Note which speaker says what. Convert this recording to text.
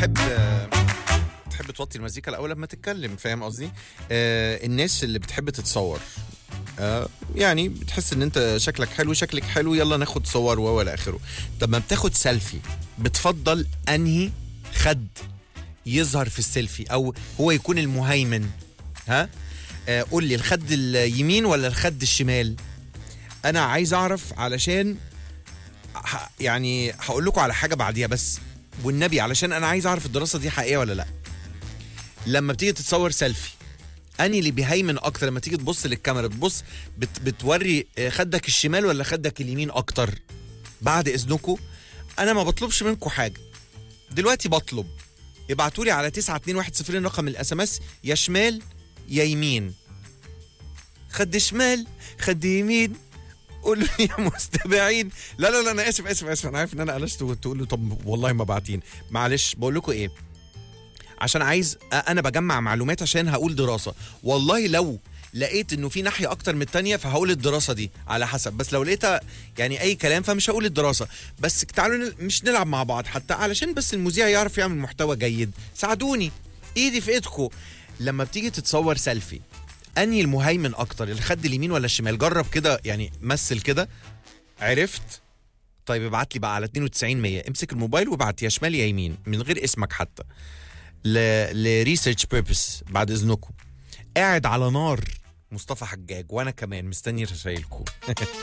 Speaker 1: بتحب بتحب توطي المزيكا الاول لما تتكلم فاهم قصدي آه الناس اللي بتحب تتصور آه يعني بتحس ان انت شكلك حلو شكلك حلو يلا ناخد صور و الى اخره طب ما بتاخد سيلفي بتفضل انهي خد يظهر في السيلفي او هو يكون المهيمن ها آه قول لي الخد اليمين ولا الخد الشمال انا عايز اعرف علشان ه- يعني هقول لكم على حاجه بعديها بس والنبي علشان انا عايز اعرف الدراسه دي حقيقيه ولا لا لما بتيجي تتصور سيلفي اني اللي بيهيمن اكتر لما تيجي تبص للكاميرا بتبص بت بتوري آه، خدك الشمال ولا خدك اليمين اكتر بعد اذنكم انا ما بطلبش منكم حاجه دلوقتي بطلب ابعتوا لي على 9210 رقم الاس ام اس يا شمال يا يمين خد شمال خد يمين قولوا لي يا مستمعين لا لا لا انا اسف اسف اسف انا عارف ان انا قلشت وتقول له طب والله ما باعتين معلش بقول لكم ايه عشان عايز أ- انا بجمع معلومات عشان هقول دراسه والله لو لقيت انه في ناحيه اكتر من التانية فهقول الدراسه دي على حسب بس لو لقيتها يعني اي كلام فمش هقول الدراسه بس تعالوا نل- مش نلعب مع بعض حتى علشان بس المذيع يعرف يعمل محتوى جيد ساعدوني ايدي في ايدكم لما بتيجي تتصور سيلفي انهي المهيمن اكتر الخد اليمين ولا الشمال جرب كده يعني مثل كده عرفت طيب ابعت لي بقى على 92 100 امسك الموبايل وابعت يا شمال يا يمين من غير اسمك حتى ل لريسيرش بيربس بعد اذنكم قاعد على نار مصطفى حجاج وانا كمان مستني رسايلكم